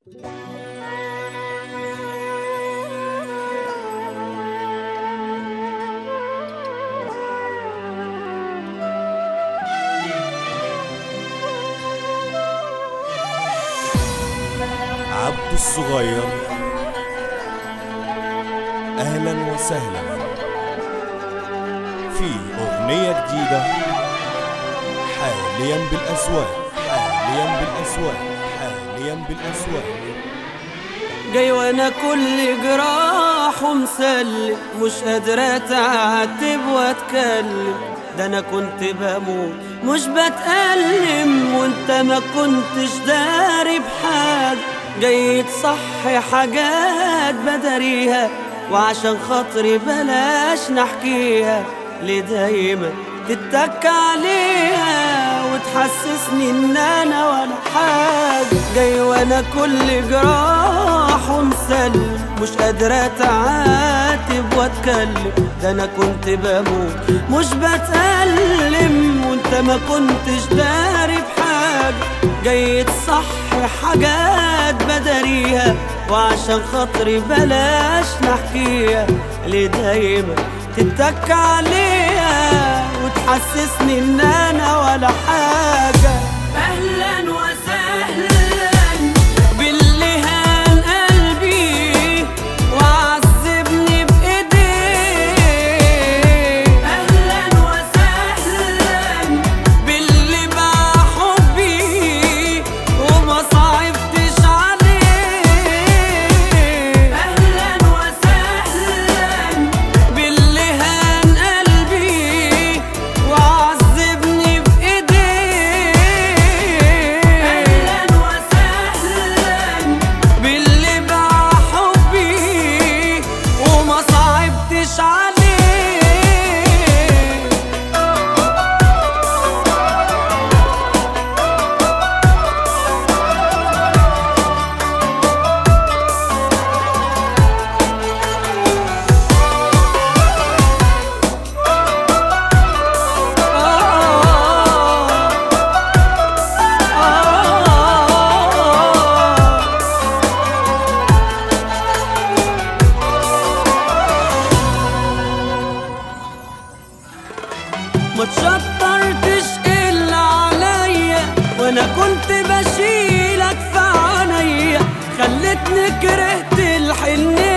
عبد الصغير اهلا وسهلا في اغنيه جديده حاليا بالاسواق حاليا بالاسواق حاليا بالاسواق جاي وانا كل جراح ومسلم مش قادر اتعاتب واتكلم ده انا كنت بموت مش بتألم وانت ما كنتش داري بحاجة جاي تصحي حاجات بدريها وعشان خاطري بلاش نحكيها ليه دايما تتك عليها وتحسسني ان انا ولا حاجة جاي وانا كل جراح ومسلم مش قادر اتعاتب واتكلم ده انا كنت بموت مش بتألم وانت ما كنتش داري بحاجة جاي تصحي حاجات بدريها وعشان خاطري بلاش نحكيها ليه دايما تتك عليها وتحسسني ان انا ولا حاجة اهلا وسهلا باللي هان قلبي وعذبني بايديه اهلا وسهلا باللي باع حبي وما صعبتش عليه اهلا وسهلا باللي هان قلبي وعذبني بايديه اهلا وسهلا باللي باع حبي وما صعبتش عليه ما تشطرتش الا عليا وانا كنت بشيلك في عينيا خلتني كرهت الحنية